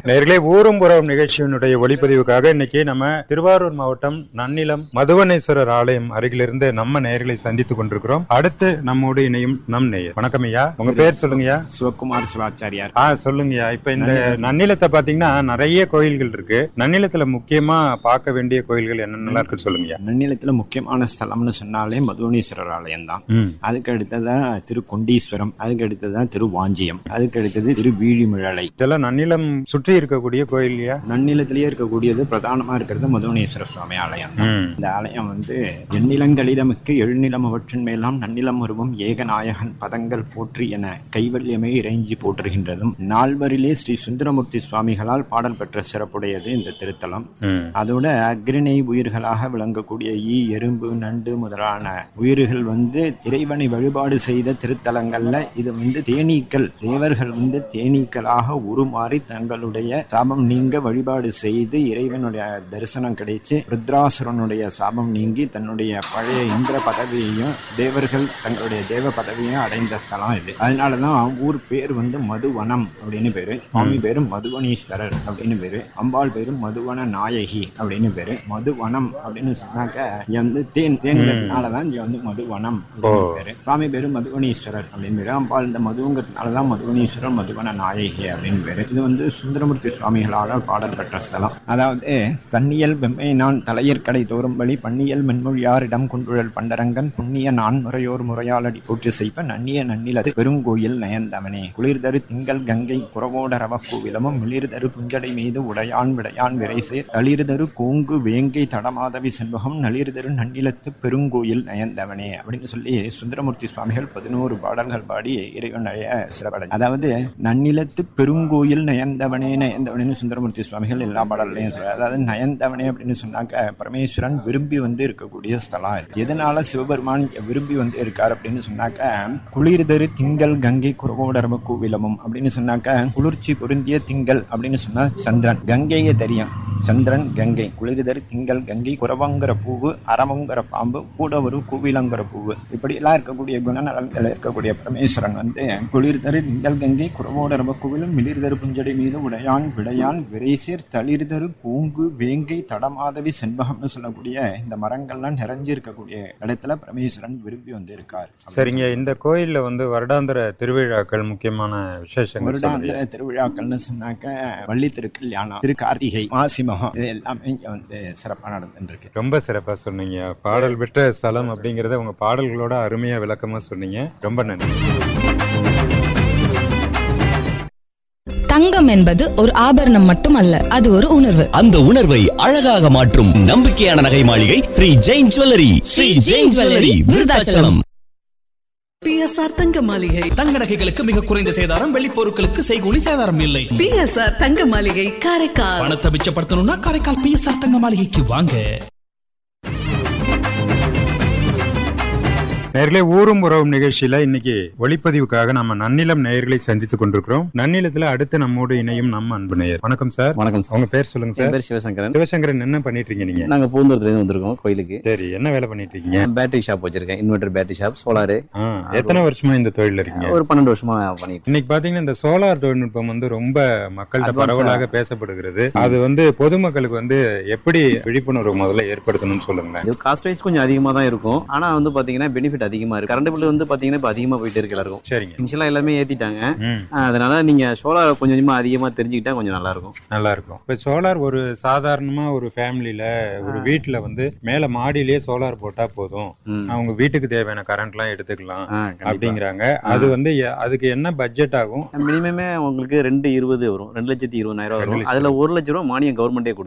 நேர்களே ஊரும் புறம் நிகழ்ச்சியினுடைய ஒளிப்பதிவுக்காக இன்னைக்கு நம்ம திருவாரூர் மாவட்டம் நன்னிலம் மதுவனேஸ்வரர் ஆலயம் அருகிலிருந்து நம்ம நேர்களை சந்தித்துக் கொண்டிருக்கிறோம் அடுத்து நம்மோடு இணையும் நம் நேயர் வணக்கம் ஐயா உங்க பேர் சொல்லுங்கய்யா சிவகுமார் சிவாச்சாரியார் ஆ சொல்லுங்கய்யா இப்ப இந்த நன்னிலத்தை பாத்தீங்கன்னா நிறைய கோயில்கள் இருக்கு நன்னிலத்துல முக்கியமா பார்க்க வேண்டிய கோயில்கள் என்னென்னலாம் இருக்கு சொல்லுங்கய்யா நன்னிலத்துல முக்கியமான ஸ்தலம்னு சொன்னாலே மதுவனீஸ்வரர் ஆலயம் தான் ம் அதுக்கு அடுத்ததா திரு கொண்டீஸ்வரம் அதுக்கு அடுத்ததா திரு வாஞ்சியம் அதுக்கு அடுத்தது திரு வீழிமிழலை இதெல்லாம் நன்னிலம் சுற்றி இருக்கக்கூடிய கோயில்யா நன்னிலத்திலேயே இருக்கக்கூடியது பிரதானமா இருக்கிறது மதுவனீஸ்வரர் சுவாமி ஆலயம் தான் ம் இந்த ஆலயம் வந்து எண்ணிலங்களிடமிக்கு எழுநிலம் அவற்றின் மேலாம் நன்னிலம் உருவம் ஏகநாயகன் பதங்கள் போற்றி என கைவல்யமே இறைஞ்சி போற்றுகின்றதும் நால்வரிலே ஸ்ரீ சுந்தரமூர்த்தி சுவாமிகளால் பாடல் பெற்ற சிறப்புடையது இந்த திருத்தலம் ம் அதோட அக்ரிணை உயிர்களாக விளங்கக்கூடிய ஈ எறும்பு நண்டு முதலான உயிர்கள் வந்து இறைவனை வழிபாடு செய்த திருத்தலங்கள்ல இது வந்து தேனீக்கள் தேவர்கள் வந்து தேனீக்களாக உருமாறி தங்களுடைய சாபம் நீங்க வழிபாடு செய்து இறைவனுடைய தரிசனம் கிடைச்சு ருத்ராசுரனுடைய சாபம் நீங்கி தன்னுடைய பழைய இந்திர பதவியையும் தேவர்கள் தங்களுடைய தேவ பதவியும் அடைந்த ஸ்தலம் இது அதனாலதான் ஊர் பேர் வந்து மதுவனம் அப்படின்னு பேரு சுவாமி பேரு மதுவனீஸ்வரர் அப்படின்னு பேரு அம்பாள் பேரு மதுவன நாயகி அப்படின்னு பேரு மதுவனம் அப்படின்னு சொன்னாக்க இங்க வந்து தேன் தேன்கிறதுனாலதான் இங்க வந்து மதுவனம் அப்படின்னு பேரு சுவாமி பேரு மதுவனீஸ்வரர் அப்படின்னு பேரு அம்பாள் இந்த மதுங்கிறதுனாலதான் மதுவனீஸ்வரர் மதுவன நாயகி அப்படின்னு பேரு இது வந்து சுந்தரமூர்த்தி சுவாமிகளால் பாடல் பெற்ற ஸ்தலம் அதாவது தன்னியல் வெம்மை நான் தலையற்கடை தோறும்படி பன்னியல் மென்மொழியாரிடம் கொண்டுழல் பண்டரங்கன் புண்ணிய நான் முறையோர் முறையாலடி போற்றி செய்ப்ப நன்னிய நன்னிலது பெருங்கோயில் நயந்தவனே குளிர்தரு திங்கள் கங்கை குறவோடரவ கோவிலமும் மிளிர்தரு புஞ்சடை மீது உடையான் விடையான் விரைசே தளிர்தரு கோங்கு வேங்கை தடமாதவி செண்பகம் நளிர்தரு நன்னிலத்து பெருங்கோயில் நயந்தவனே அப்படின்னு சொல்லி சுந்தரமூர்த்தி சுவாமிகள் பதினோரு பாடல்கள் பாடி இறைவனுடைய சிறப்படை அதாவது நன்னிலத்து பெருங்கோயில் நயந்தவனே நயந்தவனேன்னு சுந்தரமூர்த்தி சுவாமிகள் எல்லா பாடல்லையும் சொல்றாரு அதாவது நயந்தவனே அப்படின்னு சொன்னாக்க பரமேஸ்வரன் விரும்பி வந்து இருக்கக்கூடிய ஸ்தலம் இது. எதனால சிவபெருமான் விரும்பி வந்து இருக்கார் அப்படின்னு சொன்னாக்க குளிர்தரு திங்கள் கங்கை குறவோடரம கோவிலமும் அப்படின்னு சொன்னாக்க குளிர்ச்சி பொருந்திய திங்கள் அப்படின்னு சொன்னா சந்திரன் கங்கையே தெரியும் சந்திரன் கங்கை குளிர்தரு திங்கள் கங்கை குறவங்கிற பூவு அரமங்கிற பாம்பு கூட ஒரு கூவிலங்கிற பூவு இப்படி எல்லாம் இருக்கக்கூடிய குணநலன்கள் இருக்கக்கூடிய பரமேஸ்வரன் வந்து குளிர்தரு திங்கள் கங்கை குறவோடரம கோவிலும் மிளிர்தரு புஞ்சடை மீது உடையான் விடையான் விரைசீர் தளிர்தரு பூங்கு வேங்கை தடமாதவி செண்பகம்னு சொல்லக்கூடிய இந்த மரங்கள்லாம் நிறைஞ்சு இருக்கக்கூடிய இடத்துல பரமேஸ்வரன் விரும்பி வந்து இருக்கார் சரிங்க இந்த கோயில்ல வந்து வருடாந்திர திருவிழாக்கள் முக்கியமான விசேஷங்கள் வருடாந்திர சொல்லுங்க. திருவிழாக்கள்னு சொன்னாக்க வள்ளி திருக்கல்யாணம் திரு கார்த்திகை மாசிமகம் இது எல்லாமே இங்க வந்து சிறப்பாக நடந்துட்டு இருக்கு ரொம்ப சிறப்பா சொன்னீங்க பாடல் பெற்ற ஸ்தலம் அப்படிங்கறத உங்க பாடல்களோட அருமையா விளக்கமா சொன்னீங்க ரொம்ப நன்றி தங்கம் என்பது ஒரு ஆபரணம் மட்டுமல்ல அது ஒரு உணர்வு அந்த உணர்வை அழகாக மாற்றும் நம்பிக்கையான நகை மாளிகை Sri Jain jewellery Sri Jain jewellery Virudhachalam BSR தங்க மாளிகை தங்க நகைகளுக்கு மிக குறைந்த சேதாரம் வெள்ளி பொருட்களுக்கு செய்கூலி சேதாரம் இல்லை பிஎஸ்ஆர் தங்க மாளிகை காரைக்கால் பணத்தை மிச்சப்படுத்தணும்னா காரைக்கால் பிஎஸ்ஆர் தங்க மாளிகைக்கு வாங்க நேர்களே ஊரும் உறவும் நிகழ்ச்சியில இன்னைக்கு ஒளிப்பதிவுக்காக நம்ம நன்னிலம் நேயர்களை சந்தித்துக் கொண்டிருக்கிறோம் நன்னிலத்துல அடுத்து நம்மோடு இணையும் நம்ம அன்பு நேயர் வணக்கம் சார் வணக்கம் சார் உங்க பேர் சொல்லுங்க என் சார் பேர் சிவசங்கரன் சிவசங்கரன் என்ன பண்ணிட்டு இருக்கீங்க நீங்க நாங்க பூந்தூர்ல இருந்து வந்திருக்கோம் கோயிலுக்கு சரி என்ன வேலை பண்ணிட்டு இருக்கீங்க பேட்டரி ஷாப் வச்சிருக்கேன் இன்வெர்டர் பேட்டரி ஷாப் சோலாரு ஆ, எத்தனை வருஷமா இந்த தொழில இருக்கீங்க ஒரு பன்னெண்டு வருஷமா பண்ணிட்டு இன்னைக்கு பாத்தீங்கன்னா இந்த சோலார் தொழில்நுட்பம் வந்து ரொம்ப மக்கள்கிட்ட Advance-ஆ. பரவலாக பேசப்படுகிறது அது வந்து பொதுமக்களுக்கு வந்து எப்படி விழிப்புணர்வு முதல்ல ஏற்படுத்தணும்னு சொல்லுங்களேன் இது காஸ்ட் வைஸ் கொஞ்சம் அதிகமா தான் இருக்கும் ஆனா வந்து பாத்தீங்கன்னா பெனிஃபிட் அதிகமா இருக்கு கரண்ட் பில் வந்து பாத்தீங்கன்னா இப்ப அதிகமா போயிட்டு இருக்கு எல்லாருக்கும் சரிங்க இனிஷியலா எல்லாமே ஏத்திட்டாங்க ம் ஆஹ் அதனால நீங்க சோலார் கொஞ்சம் கொஞ்சமா அதிகமா தெரிஞ்சுக்கிட்டா கொஞ்சம் நல்லா இருக்கும் நல்லா இருக்கும் இப்ப சோலார் ஒரு சாதாரணமா ஒரு ஃபேமிலில ஒரு வீட்டுல வந்து மேல மாடியிலேயே சோலார் போட்டா போதும் ம். அவங்க வீட்டுக்கு தேவையான கரண்ட் எல்லாம் எடுத்துக்கலாம் ஆஹ் கண்டிப்பா. அப்படிங்கிறாங்க அது வந்து எ- அதுக்கு என்ன பட்ஜெட் ஆகும் மினிமமே உங்களுக்கு ரெண்டு இருபது வரும் ரெண்டு லட்சத்தி இருபதாயிரம் ரெண்டு வரும் லட்சம். அதுல ஒரு லட்ச ரூபா மானியம் கவர்மெண்டே